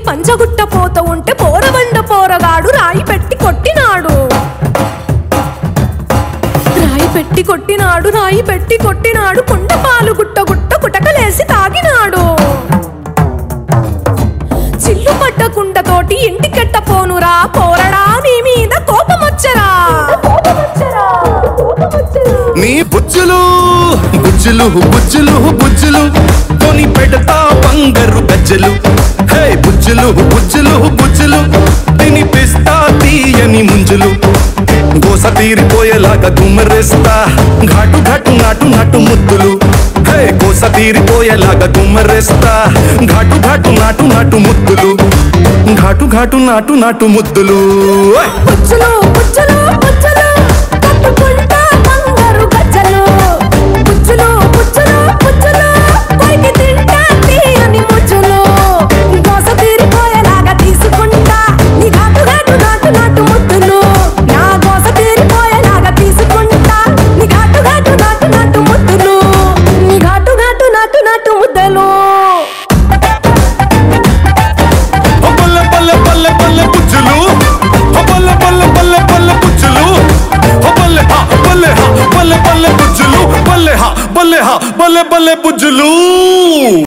పంచగుట్ట పోత ఉంటే పోరబండ పోరగాడు రాయి పెట్టి కొట్టినాడు రాయి పెట్టి కొట్టినాడు రాయి పెట్టి కొట్టినాడు కుండ పాలు గుట్ట గుట్ట కుటకలేసి తాగినాడు చిల్లు పడ్డ కుండతోటి ఇంటికెట్ట పోనురా పోరడా నీ మీద కోపమొచ్చరా నీ బుజ్జులు బుజ్జులు బుజ్జులు బుజ్జులు కొని పెడతా బంగారు గజ్జలు హే బుజ్జులు బుజ్జులు బుజ్జులు తినిపిస్తా తీయని ముంజులు గోస తీరిపోయేలాగా గుమ్మరేస్తా ఘాటు ఘాటు నాటు నాటు ముద్దులు హే గోస తీరిపోయేలాగా గుమ్మరేస్తా ఘాటు ఘాటు నాటు నాటు ముద్దులు ఘాటు ఘాటు నాటు నాటు ముద్దులు ఓయ్! పుచ్చులు పుచ్చులు పుచ్చులు కట్టుకుంటా బంగారు గజ్జలు పుచ్చులు పుచ్చులు పుచ్చులు పైకి తింటా తీయని ముచ్చులు దోస తీరిపోయేలాగా తీసుకుంటా నీ ఘాటు ఘాటు నాటు నాటు ముద్దులు నా దోస తీరిపోయేలాగా తీసుకుంటా నీ ఘాటు ఘాటు నాటు నాటు ముద్దులు నీ ఘాటు ఘాటు నాటు నాటు ముద్దలు ఓ బల్లె బల్లె బల్లె బల్లె బుజ్జులు ఓ బల్లె బల్లె బల్లె బల్లె బుజ్జులు ఓ బల్లె హా బల్లె హా బల్లె బల్లె బుజ్జులు బల్లె హా బల్లె హా బల్లె బల్లె బుజ్జులు